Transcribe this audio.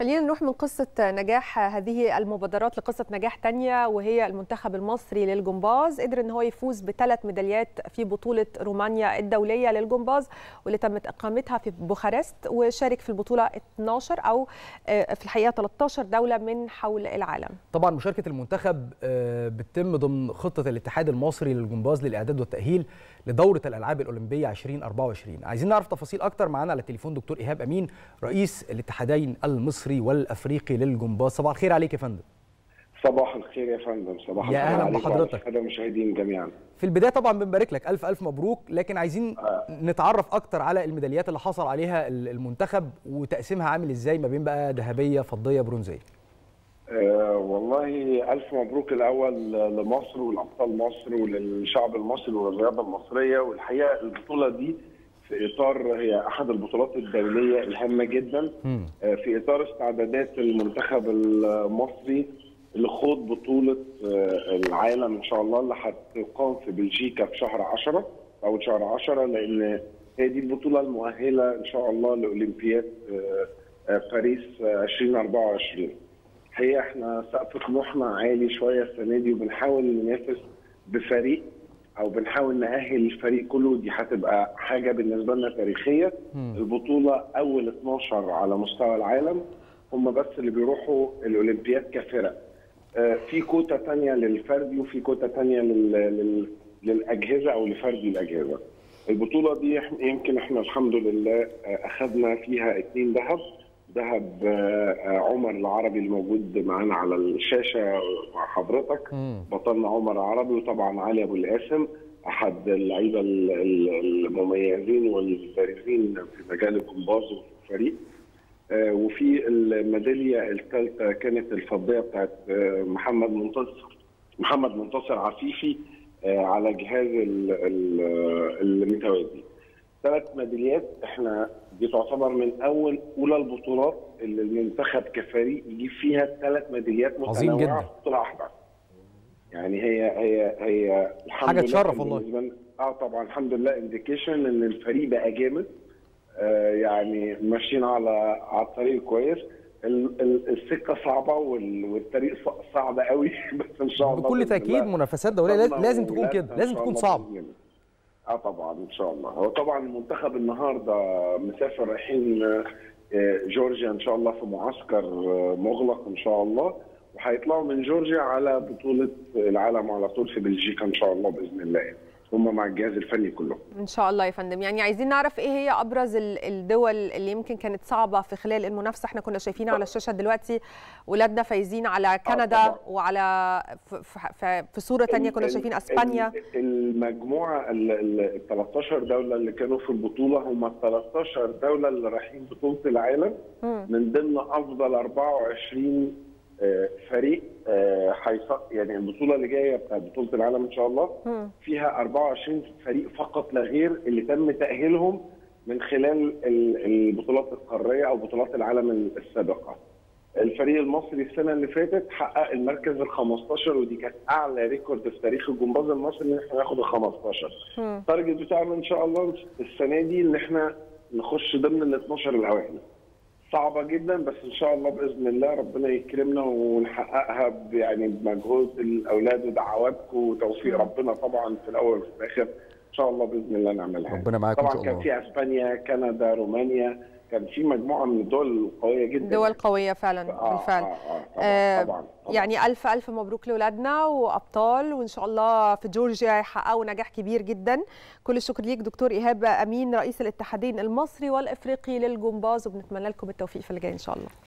خلينا نروح من قصة نجاح هذه المبادرات لقصة نجاح تانية وهي المنتخب المصري للجمباز قدر ان هو يفوز بثلاث ميداليات في بطولة رومانيا الدولية للجمباز واللي تمت اقامتها في بوخارست وشارك في البطولة 12 او في الحقيقة 13 دولة من حول العالم. طبعا مشاركة المنتخب بتتم ضمن خطة الاتحاد المصري للجمباز للاعداد والتأهيل لدورة الالعاب الاولمبية 2024. عايزين نعرف تفاصيل اكتر معانا على التليفون دكتور ايهاب امين رئيس الاتحادين المصري والافريقي للجمباز صباح الخير عليك يا فندم صباح الخير يا فندم صباح يا الخير اهلا بحضرتك الساده المشاهدين جميعا في البدايه طبعا بنبارك لك الف الف مبروك لكن عايزين آه. نتعرف اكتر على الميداليات اللي حصل عليها المنتخب وتقسيمها عامل ازاي ما بين بقى ذهبيه فضيه برونزيه آه والله الف مبروك الاول لمصر والابطال مصر وللشعب المصري والرياضه المصريه والحقيقه البطوله دي في اطار هي احد البطولات الدوليه الهامه جدا مم. آه، في اطار استعدادات المنتخب المصري لخوض بطوله آه، العالم ان شاء الله اللي هتقام في بلجيكا في شهر 10 اول شهر 10 لان هي دي البطوله المؤهله ان شاء الله لاولمبياد آه، آه، باريس آه، 2024 الحقيقه احنا سقف طموحنا عالي شويه السنه دي وبنحاول ننافس بفريق او بنحاول نأهل الفريق كله دي هتبقى حاجه بالنسبه لنا تاريخيه مم. البطوله اول 12 على مستوى العالم هم بس اللي بيروحوا الاولمبياد كفرق آه، في كوتا تانية للفردي وفي كوتا تانية لل... لل... للاجهزه او لفردي الاجهزه البطوله دي إحنا- يمكن احنا الحمد لله آه، اخذنا فيها اثنين ذهب ذهب آه، آه، عمر العربي الموجود معانا على الشاشه مع حضرتك مم. بطلنا عمر العربي وطبعا علي ابو القاسم احد اللعيبه ال- ال- المميزين والبارزين في مجال الجمباز وفي الفريق آه، وفي الميداليه الثالثه كانت الفضيه بتاعت آه، محمد منتصر محمد منتصر عفيفي آه، على جهاز ال- ال- المتوازي ثلاث ميداليات احنا دي تعتبر من اول اولى البطولات اللي المنتخب كفريق يجيب فيها ثلاث ميداليات عظيم متنوعه جدا. في بطوله واحده يعني هي هي هي الحمد حاجة لله تشرف كان والله. بالنسبة لنا- اه طبعا الحمد لله انديكيشن ان الفريق بقى جامد آه يعني ماشيين على على الطريق كويس ال- ال- السكه صعبه وال- والطريق ص- صعب قوي بس ان شاء الله بكل بإذن تاكيد الله منافسات دوليه لاز- لازم تكون ولادنا كده إن لازم شاء تكون الله صعبه بإذن الله. اه طبعا ان شاء الله هو طبعا المنتخب النهارده مسافر رايحين آه، جورجيا ان شاء الله في معسكر آه، مغلق ان شاء الله وهيطلعوا من جورجيا على بطوله العالم على طول في بلجيكا ان شاء الله باذن الله هم مع الجهاز الفني كله ان شاء الله يا فندم يعني عايزين نعرف ايه هي ابرز ال- الدول اللي يمكن كانت صعبه في خلال المنافسه احنا كنا شايفين على الشاشه دلوقتي ولادنا فايزين على كندا طبعاً. وعلى ف- ف- ف- في صوره تانية كنا ال- شايفين ال- اسبانيا المجموعه ال ال- 13 دوله اللي كانوا في البطوله هم ال 13 دوله اللي رايحين بطوله العالم مم. من ضمن افضل 24 آه، فريق آه، هيص- يعني البطوله اللي جايه بتاعت بطوله العالم ان شاء الله مم. فيها 24 فريق فقط لا غير اللي تم تاهيلهم من خلال ال- البطولات القاريه او بطولات العالم السابقه. الفريق المصري السنه اللي فاتت حقق المركز ال 15 ودي كانت اعلى ريكورد في تاريخ الجمباز المصري ان احنا ناخد ال 15. مم. التارجت بتاعنا ان شاء الله السنه دي ان احنا نخش ضمن ال 12 الاوائل. صعبه جدا بس ان شاء الله باذن الله ربنا يكرمنا ونحققها ب- يعني بمجهود الاولاد ودعواتكم وتوفيق ربنا طبعا في الاول وفي الاخر ان شاء الله باذن الله نعملها ربنا معاكم إن طبعا شاء كان الله. في اسبانيا كندا رومانيا كان في مجموعه من الدول القويه جدا دول قويه فعلا آه، بالفعل آه، آه، آه، طبعا طبعا, طبعا. يعني ألف ألف مبروك لأولادنا وأبطال وإن شاء الله في جورجيا يحققوا نجاح كبير جدا كل الشكر ليك دكتور إيهاب أمين رئيس الاتحادين المصري والإفريقي للجمباز وبنتمنى لكم التوفيق في اللي جاي إن شاء الله